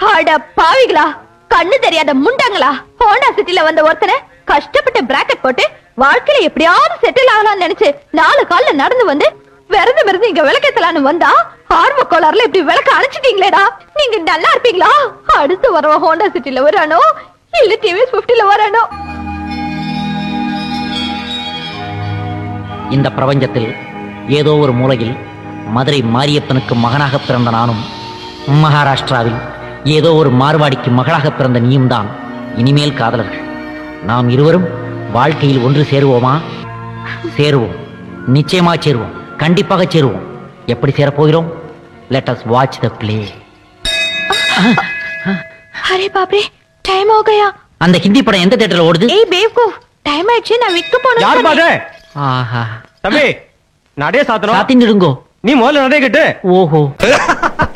அட பாவிகளா கண்ணு தெரியாத முண்டாங்களா ஹோண்டா சிட்டில வந்த ஒருத்தனை கஷ்டப்பட்டு பிராக்கெட் போட்டு வாழ்க்கையில எப்படியாவது செட்டில் ஆகலாம்னு நினைச்சு நாலு கால்ல நடந்து வந்து விரந்து விரந்து இங்க விளக்கேத்தலான்னு வந்தா ஆர்வ கோளாறுல இப்படி விளக்க அணைச்சிட்டீங்களேடா நீங்க நல்லா இருப்பீங்களா அடுத்து வரவ ஹோண்டா சிட்டில வரானோ இல்ல டிவிஎஸ் பிப்டில வரானோ இந்த பிரபஞ்சத்தில் ஏதோ ஒரு மூலையில் மதுரை மாரியப்பனுக்கு மகனாக பிறந்த நானும் மகாராஷ்டிராவில் ஏதோ ஒரு மார்வாடிக்கு மகளாக பிறந்த நீயும் தான் இனிமேல் காதலர்கள் நாம் இருவரும் வாழ்க்கையில் ஒன்று சேருவோமா சேருவோம் நிச்சயமா சேருவோம் கண்டிப்பாக சேருவோம் எப்படி சேரப்போகிறோம் let us watch the play அரே பாப்ரே டைம் हो गया அந்த ஹிந்தி படம் எந்த தேட்டர்ல ஓடுது ஏய் பேவ்கூஃப் டைம் ஆயிடுச்சு நான் விக்க போகணும் யார் பாது ஆஹா தம்பி நடைய சாத்தணும் சாத்தின் இருங்கோ நீ முதல்ல நடை கட்டு ஓஹோ